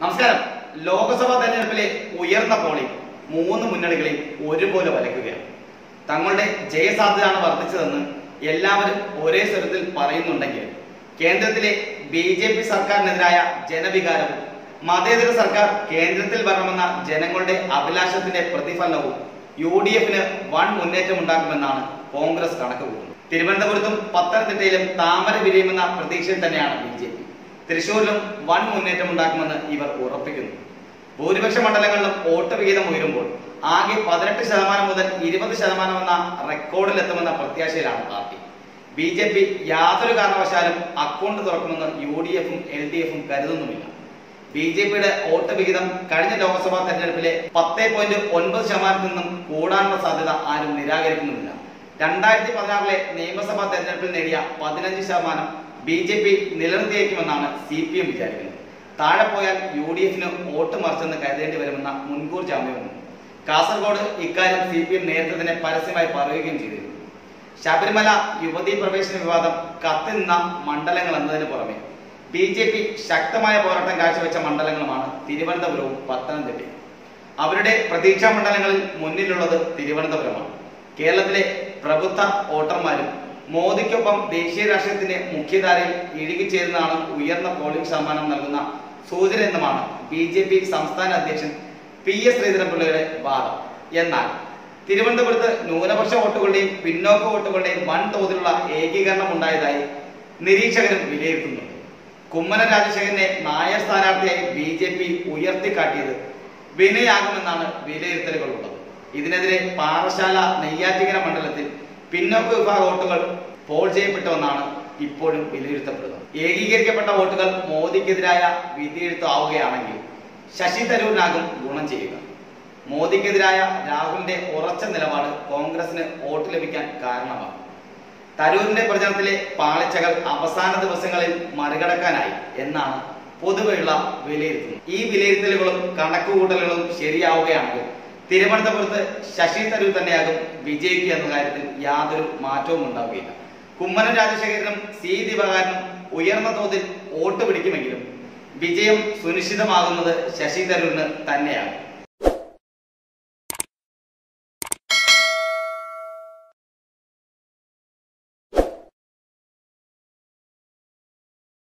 നമസ്കാരം ലോക്സഭാ തെരഞ്ഞെടുപ്പിലെ ഉയർന്ന പോളിംഗ് മൂന്ന് മുന്നണികളെയും ഒരുപോലെ വലയ്ക്കുകയാണ് തങ്ങളുടെ ജയസാധ്യതയാണ് വർദ്ധിച്ചതെന്ന് എല്ലാവരും ഒരേ സ്വരത്തിൽ പറയുന്നുണ്ടെങ്കിൽ കേന്ദ്രത്തിലെ ബി ജെ പി സർക്കാരിനെതിരായ ജനവികാരവും മതേതര സർക്കാർ കേന്ദ്രത്തിൽ വരണമെന്ന ജനങ്ങളുടെ അഭിലാഷത്തിന്റെ പ്രതിഫലനവും യു ഡി എഫിന് വൻ മുന്നേറ്റം ഉണ്ടാക്കുമെന്നാണ് കോൺഗ്രസ് കണക്ക് കൂട്ടുന്നത് തിരുവനന്തപുരത്തും പത്തനംതിട്ടയിലും താമര വിരിയുമെന്ന പ്രതീക്ഷയിൽ തന്നെയാണ് ബി ജെ പി തൃശൂരിലും വൻ മുന്നേറ്റം ഉണ്ടാക്കുമെന്ന് ഇവർ ഉറപ്പിക്കുന്നു ഭൂരിപക്ഷ മണ്ഡലങ്ങളിലും വോട്ട് വിഹിതം ഉയരുമ്പോൾ ആകെ പതിനെട്ട് ശതമാനം മുതൽ ഇരുപത് ശതമാനം എന്ന റെക്കോർഡിലെത്തുമെന്ന പ്രത്യാശയിലാണ് പാർട്ടി ബി ജെ പി യാതൊരു കാരണവശാലും അക്കൗണ്ട് തുറക്കുമെന്ന് യു ഡി എഫും എൽ ഡി എഫും കരുതുന്നുമില്ല ബി ജെ പിയുടെ വോട്ട് വിഹിതം കഴിഞ്ഞ ലോക്സഭാ തെരഞ്ഞെടുപ്പിലെ പത്ത് പോയിന്റ് ഒൻപത് ശതമാനത്തിൽ നിന്നും കൂടാനുള്ള സാധ്യത ആരും നിരാകരിക്കുന്നുമില്ല രണ്ടായിരത്തി പതിനാറിലെ നിയമസഭാ തെരഞ്ഞെടുപ്പിൽ നേടിയ പതിനഞ്ച് ശതമാനം ബി ജെ പി നിലനിർത്തിയേക്കുമെന്നാണ് സി പി എം വിചാരിക്കുന്നത് താഴെ പോയാൽ യു ഡി എഫിന് വോട്ട് മറിച്ചെന്ന് കരുതേണ്ടി വരുമെന്ന മുൻകൂർ ജാമ്യമുണ്ട് കാസർഗോഡ് ഇക്കാര്യം സി പി എം നേരത്തെ തന്നെ പരസ്യമായി പറയുകയും ചെയ്തിരുന്നു ശബരിമല യുവതീ പ്രവേശന വിവാദം കത്തിനിന്ന മണ്ഡലങ്ങൾ എന്നതിന് പുറമെ ബി ജെ പി ശക്തമായ പോരാട്ടം കാഴ്ചവെച്ച മണ്ഡലങ്ങളുമാണ് തിരുവനന്തപുരവും പത്തനംതിട്ടയും അവരുടെ പ്രതീക്ഷാ മണ്ഡലങ്ങളിൽ മുന്നിലുള്ളത് തിരുവനന്തപുരമാണ് കേരളത്തിലെ പ്രബുദ്ധ വോട്ടർമാരും മോദിക്കൊപ്പം ദേശീയ രാഷ്ട്രീയത്തിന്റെ മുഖ്യധാരയിൽ ഇഴുകിച്ചേരുന്നതാണ് ഉയർന്ന പോളിംഗ് ശതമാനം നൽകുന്ന സൂചന എന്നുമാണ് ബി ജെ പി സംസ്ഥാന അധ്യക്ഷൻ പി എസ് ശ്രീധരൻപിള്ളയുടെ വാദം എന്നാൽ തിരുവനന്തപുരത്ത് ന്യൂനപക്ഷ വോട്ടുകളുടെയും പിന്നോക്ക വോട്ടുകളുടെയും വൻ തോതിലുള്ള ഏകീകരണം ഉണ്ടായതായി നിരീക്ഷകരും വിലയിരുത്തുന്നുണ്ട് കുമ്മനം രാജശേഖരനെ നായർ സ്ഥാനാർത്ഥിയായി ബി ജെ പി ഉയർത്തിക്കാട്ടിയത് വിനയാകുമെന്നാണ് വിലയിരുത്തലുകളുള്ളത് ഇതിനെതിരെ പാറശാല നെയ്യാറ്റിക്കര മണ്ഡലത്തിൽ പിന്നോക്ക വിഭാഗ വോട്ടുകൾ പോൾ ചെയ്യപ്പെട്ടുവെന്നാണ് ഇപ്പോഴും വിലയിരുത്തപ്പെടുന്നത് ഏകീകരിക്കപ്പെട്ട വോട്ടുകൾ മോദിക്കെതിരായ വിധിയെഴുത്താവുകയാണെങ്കിൽ ശശി തരൂരിനാകും ഗുണം ചെയ്യുക മോദിക്കെതിരായ രാഹുലിന്റെ ഉറച്ച നിലപാട് കോൺഗ്രസിന് വോട്ട് ലഭിക്കാൻ കാരണമാകും തരൂരിന്റെ പ്രചരണത്തിലെ പാളിച്ചകൾ അവസാന ദിവസങ്ങളിൽ മറികടക്കാനായി എന്നാണ് പൊതുവെയുള്ള വിലയിരുത്തുന്നത് ഈ വിലയിരുത്തലുകളും കണക്കുകൂട്ടലുകളും ശരിയാവുകയാണെങ്കിൽ തിരുവനന്തപുരത്ത് ശശി തരൂർ തന്നെയാകും വിജയിക്കുക എന്ന കാര്യത്തിൽ യാതൊരു മാറ്റവും ഉണ്ടാവുകയില്ല കുമ്മനം രാജശേഖരനും സി ദിവാകരനും ഉയർന്ന തോതിൽ വോട്ട് പിടിക്കുമെങ്കിലും വിജയം സുനിശ്ചിതമാകുന്നത് ശശി തരൂരിന് തന്നെയാണ്